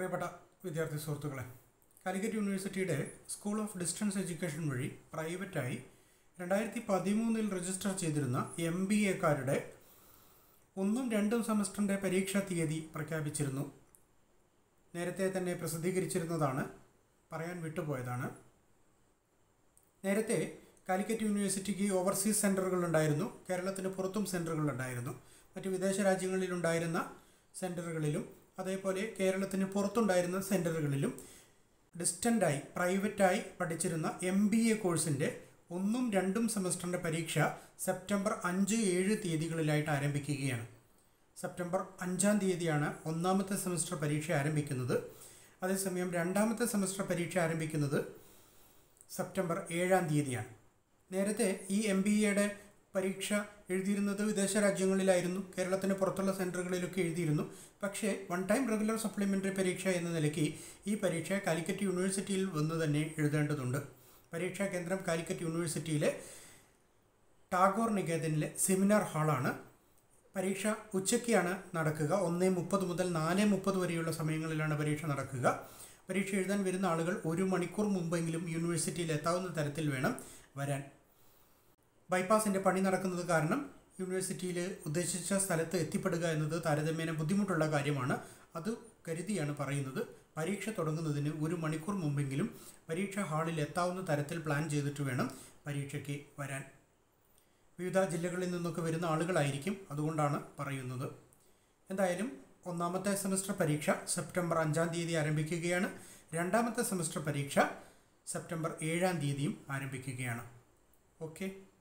പ്രിയപ്പെട്ട വിദ്യാർത്ഥി സുഹൃത്തുക്കളെ കാലിക്കറ്റ് യൂണിവേഴ്സിറ്റിയുടെ സ്കൂൾ ഓഫ് ഡിസ്റ്റൻസ് എഡ്യൂക്കേഷൻ വഴി പ്രൈവറ്റായി രണ്ടായിരത്തി പതിമൂന്നിൽ രജിസ്റ്റർ ചെയ്തിരുന്ന എം ബി എക്കാരുടെ ഒന്നും രണ്ടും സെമസ്റ്ററിൻ്റെ പരീക്ഷാ തീയതി പ്രഖ്യാപിച്ചിരുന്നു നേരത്തെ തന്നെ പ്രസിദ്ധീകരിച്ചിരുന്നതാണ് പറയാൻ വിട്ടുപോയതാണ് നേരത്തെ കാലിക്കറ്റ് യൂണിവേഴ്സിറ്റിക്ക് ഓവർസീസ് സെൻറ്ററുകൾ ഉണ്ടായിരുന്നു കേരളത്തിന് പുറത്തും സെൻറ്ററുകൾ ഉണ്ടായിരുന്നു മറ്റ് വിദേശ രാജ്യങ്ങളിലുണ്ടായിരുന്ന സെൻറ്ററുകളിലും അതേപോലെ കേരളത്തിന് പുറത്തുണ്ടായിരുന്ന സെൻറ്ററുകളിലും ഡിസ്റ്റൻ്റായി പ്രൈവറ്റായി പഠിച്ചിരുന്ന എം ബി എ കോഴ്സിൻ്റെ ഒന്നും രണ്ടും സെമസ്റ്ററിൻ്റെ പരീക്ഷ സെപ്റ്റംബർ അഞ്ച് ഏഴ് തീയതികളിലായിട്ട് ആരംഭിക്കുകയാണ് സെപ്റ്റംബർ അഞ്ചാം തീയതിയാണ് ഒന്നാമത്തെ സെമസ്റ്റർ പരീക്ഷ ആരംഭിക്കുന്നത് അതേസമയം രണ്ടാമത്തെ സെമസ്റ്റർ പരീക്ഷ ആരംഭിക്കുന്നത് സെപ്റ്റംബർ ഏഴാം തീയതിയാണ് നേരത്തെ ഈ എം ബി എയുടെ പരീക്ഷ എഴുതിയിരുന്നത് വിദേശ രാജ്യങ്ങളിലായിരുന്നു കേരളത്തിന് പുറത്തുള്ള സെൻറ്ററുകളിലൊക്കെ എഴുതിയിരുന്നു പക്ഷേ വൺ ടൈം റെഗുലർ സപ്ലിമെൻ്ററി പരീക്ഷ എന്ന നിലയ്ക്ക് ഈ പരീക്ഷ കാലിക്കറ്റ് യൂണിവേഴ്സിറ്റിയിൽ വന്ന് തന്നെ എഴുതേണ്ടതുണ്ട് പരീക്ഷാ കേന്ദ്രം കാലിക്കറ്റ് യൂണിവേഴ്സിറ്റിയിലെ ടാഗോർ നികേതനിലെ സെമിനാർ ഹാളാണ് പരീക്ഷ ഉച്ചയ്ക്കാണ് നടക്കുക ഒന്ന് മുപ്പത് മുതൽ നാല് മുപ്പത് വരെയുള്ള സമയങ്ങളിലാണ് പരീക്ഷ നടക്കുക പരീക്ഷ എഴുതാൻ വരുന്ന ആളുകൾ ഒരു മണിക്കൂർ മുമ്പെങ്കിലും യൂണിവേഴ്സിറ്റിയിൽ എത്താവുന്ന തരത്തിൽ വേണം വരാൻ ബൈപ്പാസിൻ്റെ പണി നടക്കുന്നത് കാരണം യൂണിവേഴ്സിറ്റിയിൽ ഉദ്ദേശിച്ച സ്ഥലത്ത് എത്തിപ്പെടുക എന്നത് താരതമ്യേന ബുദ്ധിമുട്ടുള്ള കാര്യമാണ് അത് കരുതിയാണ് പറയുന്നത് പരീക്ഷ തുടങ്ങുന്നതിന് ഒരു മണിക്കൂർ മുമ്പെങ്കിലും പരീക്ഷാ ഹാളിൽ എത്താവുന്ന തരത്തിൽ പ്ലാൻ ചെയ്തിട്ട് വേണം പരീക്ഷയ്ക്ക് വരാൻ വിവിധ ജില്ലകളിൽ നിന്നൊക്കെ വരുന്ന ആളുകളായിരിക്കും അതുകൊണ്ടാണ് പറയുന്നത് എന്തായാലും ഒന്നാമത്തെ സെമസ്റ്റർ പരീക്ഷ സെപ്റ്റംബർ അഞ്ചാം തീയതി ആരംഭിക്കുകയാണ് രണ്ടാമത്തെ സെമസ്റ്റർ പരീക്ഷ സെപ്റ്റംബർ ഏഴാം തീയതിയും ആരംഭിക്കുകയാണ് ഓക്കെ